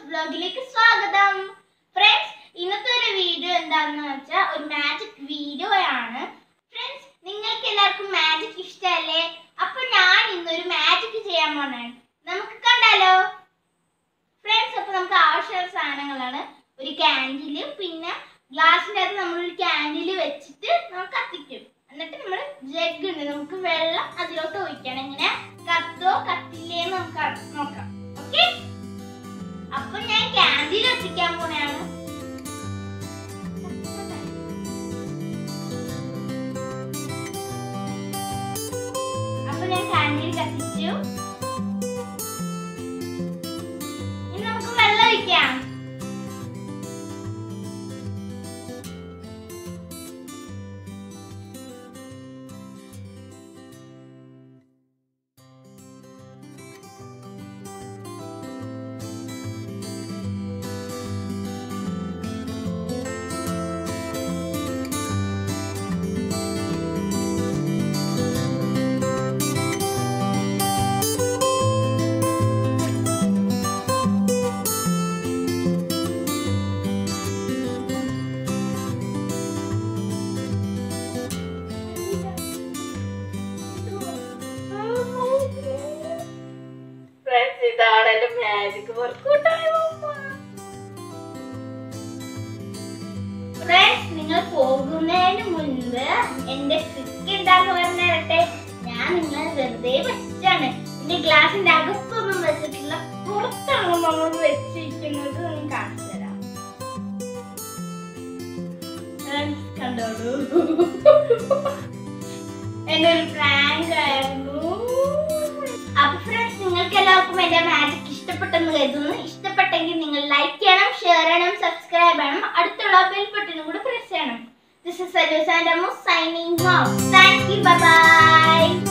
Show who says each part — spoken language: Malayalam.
Speaker 1: വ്ലോഗിലേക്ക് സ്വാഗതം ഫ്രണ്ട്സ് ഇന്നത്തെ ഒരു വീഡിയോ എന്താണെന്ന് വെച്ചാൽ ഒരു മാജിക് വീഡിയോ ആണ് ഫ്രണ്ട്സ് നിങ്ങൾക്ക് എല്ലാവർക്കും മാജിക് ഇഷ്ടമല്ലേ അപ്പൊ ഞാൻ ഇന്നൊരു മാജിക് ചെയ്യാൻ പോണേ നമുക്ക് കണ്ടാലോ ഫ്രണ്ട്സ് അപ്പൊ നമുക്ക് ആവശ്യമുള്ള സാധനങ്ങളാണ് ഒരു ക്യാൻഡില് പിന്നെ ഗ്ലാസിൻ്റെ അകത്ത് നമ്മൾ ഒരു ക്യാൻഡില് വെച്ചിട്ട് നമുക്ക് കത്തിക്കും എന്നിട്ട് നമ്മൾ ജഗ് ഉണ്ട് നമുക്ക് വെള്ളം അതിലോട്ട് ഒഴിക്കണം ഇങ്ങനെ കത്തോ കത്തില്ലേന്ന് നമുക്ക് അ- നോക്കാം ഓക്കെ അപ്പൊ ഞാൻ ക്യാൻഡിൽ എത്തിക്കാൻ പോണെയാണ് അപ്പൊ ഞാൻ ക്യാൻഡിൽ കത്തിച്ചു ഇനി നമുക്ക് വെള്ളം ഒഴിക്കാം ഫ്രണ്ട്സ് ഇതാണ് എന്റെ മാജിക് വർക്കൗട്ടായ ഫ്രണ്ട്സ് നിങ്ങൾ പോകുന്നതിന് മുൻപ് എന്റെ ട്രിക്ക് എന്താന്ന് പറഞ്ഞു തരട്ടെ ഞാൻ നിങ്ങളെ വെറുതെ വെച്ചിട്ടാണ് എന്റെ ഗ്ലാസിന്റെ അകത്തൊന്നും വെച്ചിട്ടില്ല പുറത്താണ് നമ്മൾ വെച്ചിരിക്കുന്നത് ഞാൻ കാണിച്ചു തരാം Friends, കണ്ടോളൂ എന്റെ ഒരു പ്രാങ്ക് ആയിരുന്നു അപ്പൊ ഫ്രണ്ട്സ് നിങ്ങൾക്ക് എല്ലാവർക്കും എന്റെ മാജിക് ഇഷ്ടപ്പെട്ടെന്ന് കരുതുന്നു ഇഷ്ടപ്പെട്ടെങ്കിൽ നിങ്ങൾ ലൈക്ക് ചെയ്യണം ഷെയർ ചെയ്യണം സബ്സ്ക്രൈബ് ചെയ്യണം അടുത്തുള്ള ബെൽ ബട്ടണും കൂടെ പ്രസ് ചെയ്യണം this is signing off signing off thank you by